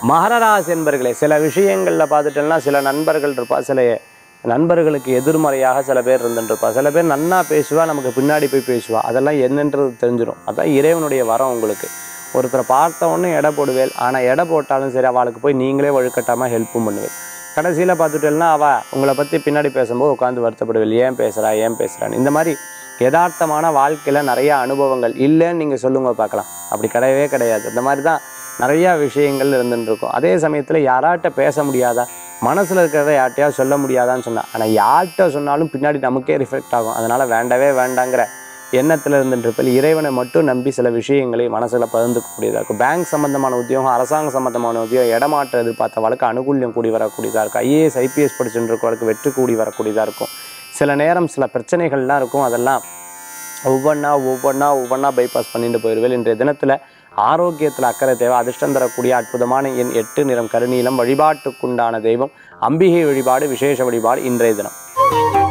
மகர ராசி என்பர்களே சில விஷயங்களில் பார்த்துட்டோம்னா சில நண்பர்கள் இருப்பா சில நண்பர்களுக்கு எதிர்மறையாக சில பேர் இருந்துருப்பா சில பேர் நன்னா பேசுவா நமக்கு பின்னாடி போய் பேசுவா அதெல்லாம் என்னன்றது தெரிஞ்சிடும் அதான் இறைவனுடைய வரம் உங்களுக்கு ஒருத்தரை பார்த்த உடனே எடை போடுவேல் ஆனால் எடை போட்டாலும் சரி அவளுக்கு போய் நீங்களே வழுக்கட்டாமல் ஹெல்ப்பும் பண்ணுவேன் கடைசியில் பார்த்துட்டேன்னா அவள் உங்களை பற்றி பின்னாடி பேசும்போது உட்காந்து வருத்தப்படுவேல் ஏன் பேசுகிறா ஏன் பேசுகிறான்னு இந்த மாதிரி யதார்த்தமான வாழ்க்கையில் நிறைய அனுபவங்கள் இல்லைன்னு நீங்கள் சொல்லுங்க பார்க்கலாம் அப்படி கிடையவே கிடையாது இந்த மாதிரி தான் நிறையா விஷயங்கள் இருந்துட்டு இருக்கும் அதே சமயத்தில் யாராட்ட பேச முடியாதா மனசில் இருக்கிறத யார்ட்டையாவது சொல்ல முடியாதான்னு சொன்னா ஆனால் யார்கிட்ட சொன்னாலும் பின்னாடி நமக்கே ரிஃப்ளெக்ட் ஆகும் அதனால் வேண்டவே வேண்டாங்கிற எண்ணத்தில் இருந்துட்டு இறைவனை மட்டும் நம்பி சில விஷயங்களை மனசில் பகிர்ந்துக்கக்கூடியதாக இருக்கும் பேங்க் சம்மந்தமான உத்தியோகம் அரசாங்க சம்மந்தமான உத்தியோகம் இடமாற்ற எதிர்பார்த்த வழக்கு அனுகூல்யம் கூடி வரக்கூடியதாக இருக்கும் ஐஏஎஸ் ஐபிஎஸ் படிச்சுட்டு இருக்கவருக்கு வெற்றி கூடி வரக்கூடியதாக இருக்கும் சில நேரம் சில பிரச்சனைகள்லாம் இருக்கும் அதெல்லாம் ஒவ்வொன்றா ஒவ்வொன்றா ஒவ்வொன்றா பைபாஸ் பண்ணிட்டு போயிடுவேன் இன்றைய தினத்தில் ஆரோக்கியத்தில் அக்கறை தேவை அதிர்ஷ்டம் தரக்கூடிய அற்புதமான எண் எட்டு நிறம் கருநீலம் வழிபாட்டுக்குண்டான தெய்வம் அம்பிகை வழிபாடு விசேஷ வழிபாடு இன்றைய தினம்